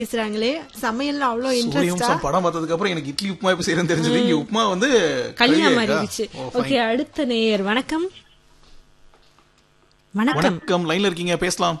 பேசுறாங்களே சமையல்ல அவ்வளவு இன்ட்ரெஸ்டா சூரியவம்சம் படம் பார்த்ததுக்கு அப்புறம் எனக்கு இட்லி உப்புமா இப்ப செய்யறது தெரிஞ்சது இங்க உப்புமா வந்து கல்யாணம் கழியா மாறிடுச்சு இருக்கா? ஓ, ஓகே அடுத்த நேயர் வணக்கம் வணக்கம் வணக்கம் லைன்ல இருக்கீங்க பேசலாம்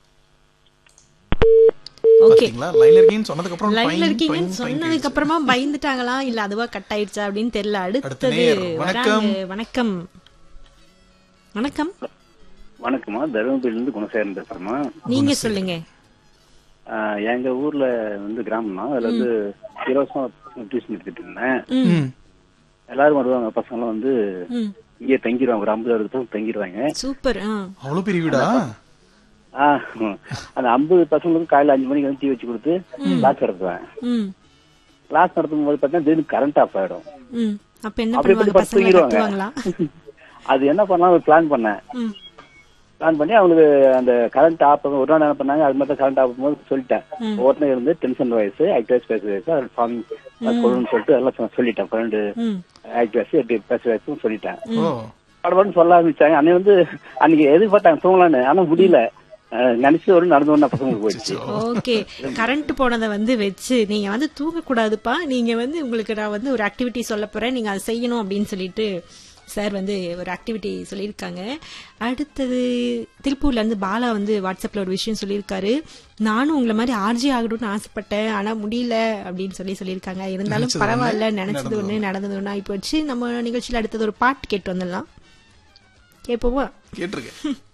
ஓகே பாத்தீங்களா லைன்ல இருக்கீங்கன்னு சொன்னதுக்கு அப்புறம் லைன்ல பைன், இருக்கீங்கன்னு பைன், பைன் சொன்னதுக்கு அப்புறமா பயந்துட்டாங்களா இல்ல அதுவா கட் ஆயிடுச்சா அப்படின்னு தெரியல அடுத்த அடுத்தது நேயர், வணக்கம். வராங்க. வணக்கம் வணக்கம் வணக்கம்மா தருமபுரியிலிருந்து குணசேகரன் பேசுறேம்மா நீங்க சொல்லுங்க ஆஹ் எங்க ஊர்ல வந்து கிராமம் தான் அதுல வந்து இலவசமா டியூஷன் எடுத்துட்டு இருந்தேன் ம். எல்லாரும் வருவாங்க பசங்க எல்லாம் வந்து ம் இங்கே தங்கிடுவாங்க ஒரு ஐம்பது அறுபது பசங்க தங்கிடுவாங்க சூப்பர் ஆ அவ்வளவு பெரிய வீடா ஆஹ் அந்த ஐம்பது பசங்களுக்கு காலையில அஞ்சு மணிக்கு வந்து டீ வச்சு கொடுத்து கிளாஸ் நடத்துவேன் ம் கிளாஸ் நடத்தும் போது பார்த்தா திடீர்னு கரண்ட் ஆஃப் ஆயிடும் ம் அப்ப என்ன அப்படி பண்ணுவாங்க இப்படி பசங்க தூங்கிடுவாங்க. கத்துவாங்களா அது என்ன பண்ணலாம் ஒரு பிளான் பண்ணேன் ம் பிளான் பண்ணி அவங்களுக்கு அந்த கரண்ட் ஆஃப் ஒரு நாள் என்ன பண்ணாங்க அது மாதிரி கரண்ட் ஆஃப் போது சொல்லிட்டேன் ஒவ்வொருத்தரும் இருந்து டென்ஷன் வயசு ஆக்டிவேஸ் பேச வயசு அது ஃபார்ம் கொள்ளுன்னு சொல்லிட்டு எல்லாம் சொ- சொல்லிட்டேன் பன்னெண்டு ம் ஆக்டிவேஸ் எப்படி பேச வயசும் சொல்லிட்டேன் ஓ படப்படன்னு சொல்ல ஆரம்பிச்சாங்க அன்னைக்கு வந்து அன்னைக்கு எதிர்பார்த்தாங்க தூங்கலான்னு ஆனா முடியல அஹ் நினைச்சு ஒரு நடந்து வந்தா பசங்களுக்கு போயிடுச்சு ஓகே கரண்ட் போனதை வந்து வச்சு நீங்க வந்து தூங்க கூடாதுப்பா நீங்க வந்து உங்களுக்கு நான் வந்து ஒரு ஆக்டிவிட்டி சொல்ல போறேன் நீங்க அதை செய்யணும் அப்படின்னு சொல்லிட்டு சார் வந்து ஒரு ஆக்டிவிட்டி சொல்லியிருக்காங்க அடுத்தது திருப்பூர்ல இருந்து பாலா வந்து வாட்ஸ்அப்ல ஒரு விஷயம் சொல்லியிருக்காரு நானும் உங்களை மாதிரி ஆர்ஜி ஆகணும்னு ஆசைப்பட்டேன் ஆனா முடியல அப்படின்னு சொல்லி சொல்லியிருக்காங்க இருந்தாலும் நினைச்சது பரவாயில்ல ஒண்ணு, நினைச்சது நடந்தது ஒண்ணு நடந்தது ஒண்ணு ஆகி போச்சு நம்ம நிகழ்ச்சியில அடுத்தது ஒரு பாட்டு கேட்டு வந்துடலாம் கேட்போமா கேட்டிருக்கேன்